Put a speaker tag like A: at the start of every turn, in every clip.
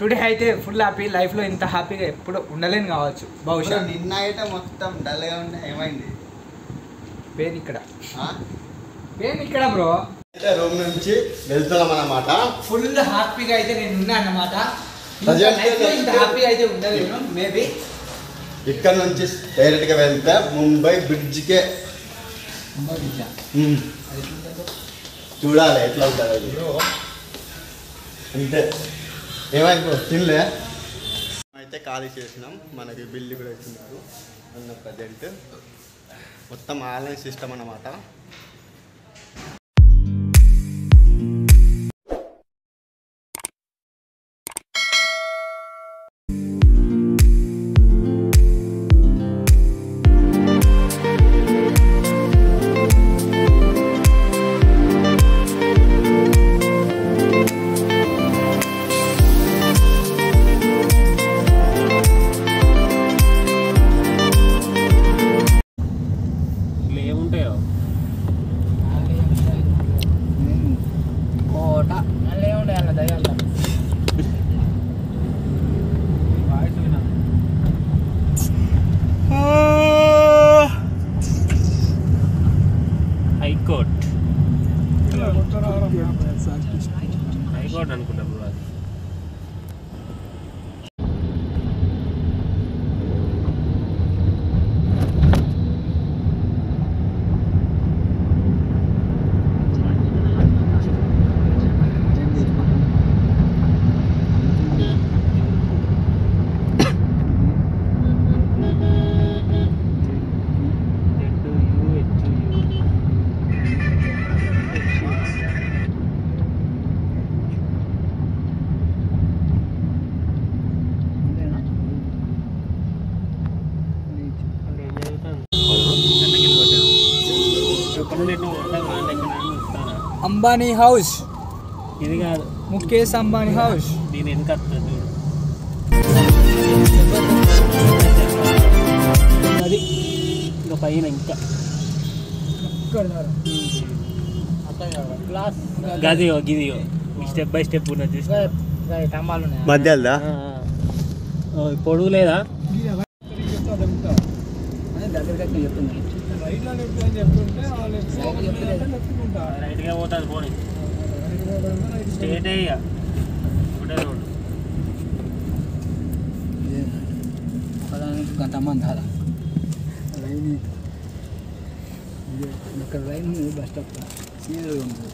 A: Today అయితే full happy లైఫ్లో ఇంత హ్యాపీగా ఎప్పుడు ఉండలేను కావచ్చు బహుశా
B: నిన్న అయితే మొత్తం డల్గా ఉండే ఏమైంది
A: పెయిన్ ఇక్కడ
B: ఆ?
A: పెయిన్ ఇక్కడ బ్రో
B: అయితే రూమ్ నుంచి వెళ్తున్నాం అన్నమాట
A: ఫుల్ హ్యాపీగా అయితే నేను ఉన్నా అన్నమాట
B: Present
A: లైఫ్లో ఇంత హ్యాపీగా అయితే ఉండలేను మేబీ
B: ఇక్కడ నుంచి డైరెక్ట్ గా వెళ్తే ముంబై బ్రిడ్జ్కే ఉమ్. చూడాలి ఎట్లా ఉంటుంది అది అంతే ఏమైంది బ్రో తినలే అయితే ఖాళీ చేసినాం మనకి బిల్లు కూడా ఇస్తున్నారు అన్న ప్రజెంట్ మొత్తం ఆన్లైన్ సిస్టమ్ అన్నమాట
C: ఇట్లా ఏముంటాయో
A: కోట మళ్ళీ ఉండే అన్న దయ్యాల
C: హైకోర్ట్ హైకోర్ట్ అనుకుంటా బ్రో అది
A: అంబానీ హౌస్
C: ఇది కాదు
A: ముఖేష్ అంబానీ హౌస్
C: దీని వెనక వస్తుంది చూడు
A: అది
C: ఇంకా పైన ఇంకా
A: గ్లాస్
C: గదియో గిదియో స్టెప్ బై స్టెప్ ఉన్నది చూసి
A: స్తంభాలు ఉన్నాయి
B: మధ్యలో
C: పొడుగు లేదా
A: దగ్గరికి చెప్తుంది
C: రైట్గా పోతుంది పోనీ స్టేట్ ఇక ఒకటే రోడ్
A: గంట మంది అలా లైన్ ఇక్కడ లైన్ ఉంది బస్ స్టాప్ సీరియల్ ఉంది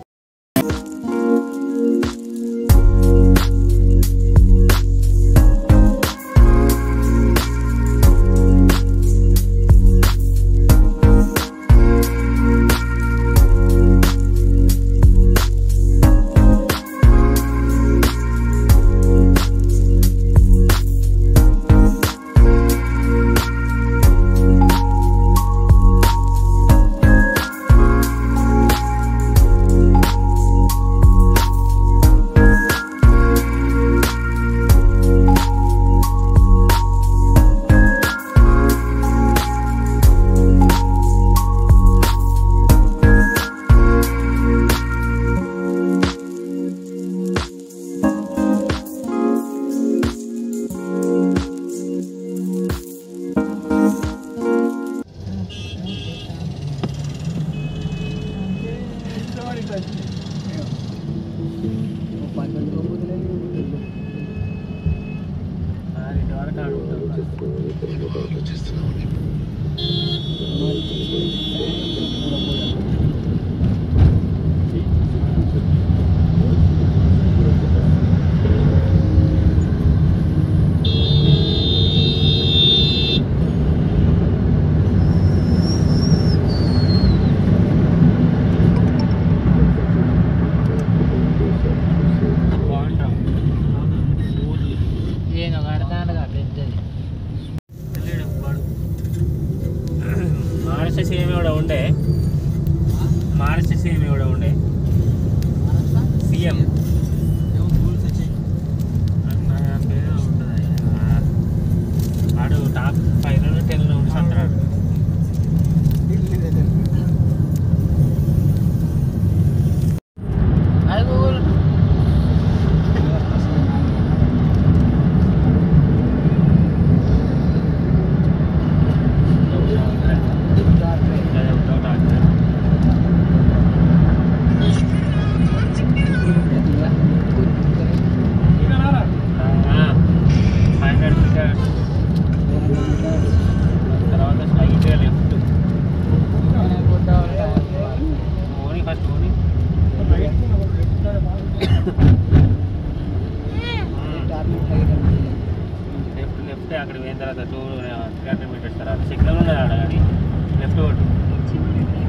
C: ఇటు వరకు ఆడుకుంటాం బాగుంటాం
A: ఏదో కడతాడుగా పెద్దది
C: వెళ్ళాడు వాడు లెఫ్ట్ అక్కడ పోయిన తర్వాత టూ త్రీ హండ్రెడ్ మీటర్స్ తర్వాత సిగ్నల్ ఉన్నది ఆడ కానీ లెఫ్ట్ కొట్టు